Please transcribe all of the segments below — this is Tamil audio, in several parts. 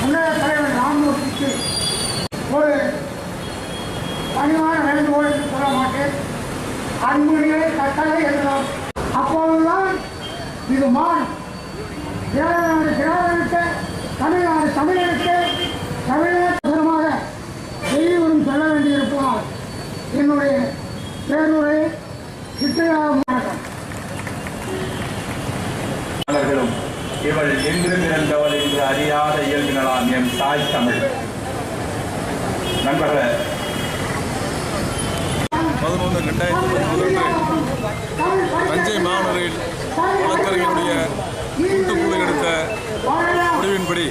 முன்னாள் தலைவர் ராமமூர்த்திக்கு ஒரு பணிவான வேண்டுகோள் என்று சொல்ல மாட்டேன் அன்புநிலை கட்டளை எழுதலாம் அப்போதுதான் இது மாறும் திராவிட திராவிடனுக்கு தமிழ்நாடு தமிழருக்கு தமிழகமாக வெளியூரும் சொல்ல வேண்டியிருப்பதால் என்னுடைய பேருரை சித்திராகும் வணக்கம் மலர்களும் இவள் என்று பிறந்தவள் என்று அறியாத இயல்பினலாம் என் தாய் தமிழ் நண்பர்களே பதினொன்று ரெண்டாயிரத்தி பதினொன்று தஞ்சை மாநகரில் வழக்கறிஞருடைய கூட்டுக்குழு எடுத்த முடிவின்படி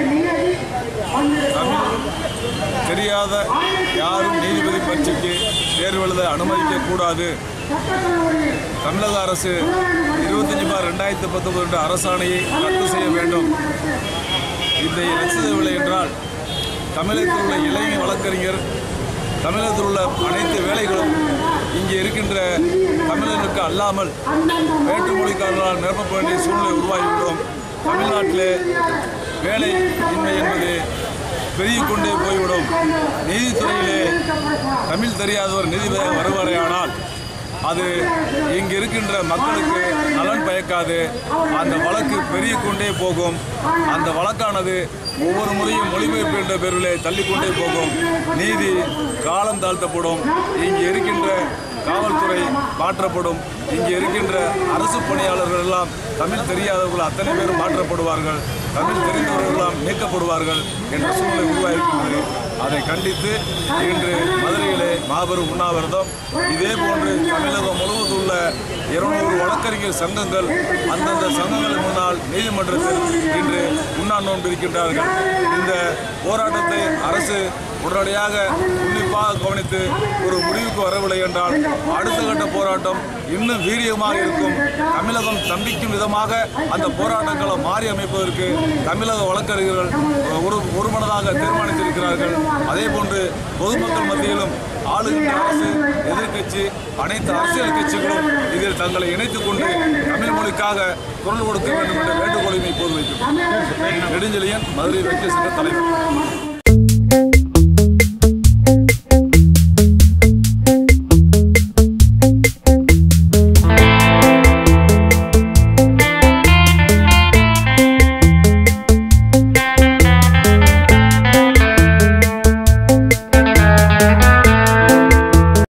தமிழ் தெரியாத யாரும் நீதிபதி பரீட்சைக்கு தேர்வு எழுத அனுமதிக்கக்கூடாது தமிழக அரசு இருபத்தஞ்சி பார் ரெண்டாயிரத்தி பத்தொன்பது என்ற அரசாணையை ரத்து செய்ய வேண்டும் இதை ரத்து செய்யவில்லை என்றால் தமிழகத்தில் உள்ள இளைஞர் வழக்கறிஞர் தமிழகத்தில் உள்ள அனைத்து வேலைகளும் இங்கே இருக்கின்ற தமிழர்களுக்கு அல்லாமல் வேற்றுமொழிக்காரர்களால் நிரப்பப்பட வேண்டிய சூழ்நிலை உருவாகிவிடும் தமிழ்நாட்டிலே வேலை இன்மை என்பது பெருகிக் கொண்டே போய்விடும் நீதித்துறையிலே தமிழ் தெரியாதவர் நீதிபதி வருவாரேயானால் அது இங்கு இருக்கின்ற மக்களுக்கு நலன் பயக்காது அந்த வழக்கு பெருகிக் கொண்டே போகும் அந்த வழக்கானது ஒவ்வொரு முறையும் மொழிபெயர்ப்பு என்ற பேரிலே தள்ளிக்கொண்டே போகும் நீதி காலம் தாழ்த்தப்படும் இங்கு இருக்கின்ற காவல்துறை மாற்றப்படும் இங்கே இருக்கின்ற அரசு பணியாளர்கள் எல்லாம் தமிழ் தெரியாதவர்கள் அத்தனை பேரும் மாற்றப்படுவார்கள் தமிழ் தெரிந்தவர்கள் எல்லாம் நீக்கப்படுவார்கள் என்ற சூழ்நிலை உருவாகியிருக்கிறது அதை கண்டித்து இன்று மதுரையிலே மாபெரும் உண்ணாவிரதம் இதே போன்று தமிழகம் முழுவதும் உள்ள இருநூறு வழக்கறிஞர் சங்கங்கள் அந்தந்த சங்கங்களின் முன்னால் நீதிமன்றத்தில் இன்று உண்ணா நோன்பு இருக்கின்றார்கள் இந்த போராட்டத்தை அரசு உடனடியாக உன்னிப்பாக கவனித்து ஒரு முடிவுக்கு வரவில்லை என்றால் அடுத்த கட்ட போராட்டம் இன்னும் வீரியமாக இருக்கும் தமிழகம் தம்பிக்கும் விதமாக அந்த போராட்டங்களை மாற்றி அமைப்பதற்கு தமிழக வழக்கறிஞர்கள் ஒரு ஒருமனதாக தீர்மானித்திருக்கிறார்கள் அதே போன்று பொதுமக்கள் மத்தியிலும் ஆளுகின்ற அரசு எதிர்க்கட்சி அனைத்து அரசியல் கட்சிகளும் இதில் தங்களை இணைத்துக் கொண்டு தமிழ் மொழிக்காக குரல் கொடுக்க வேண்டும் என்ற வேண்டுகோளை இப்போது வைக்கும் நெடுஞ்செழியன் மதுரை வைத்திய சங்க தலைவர்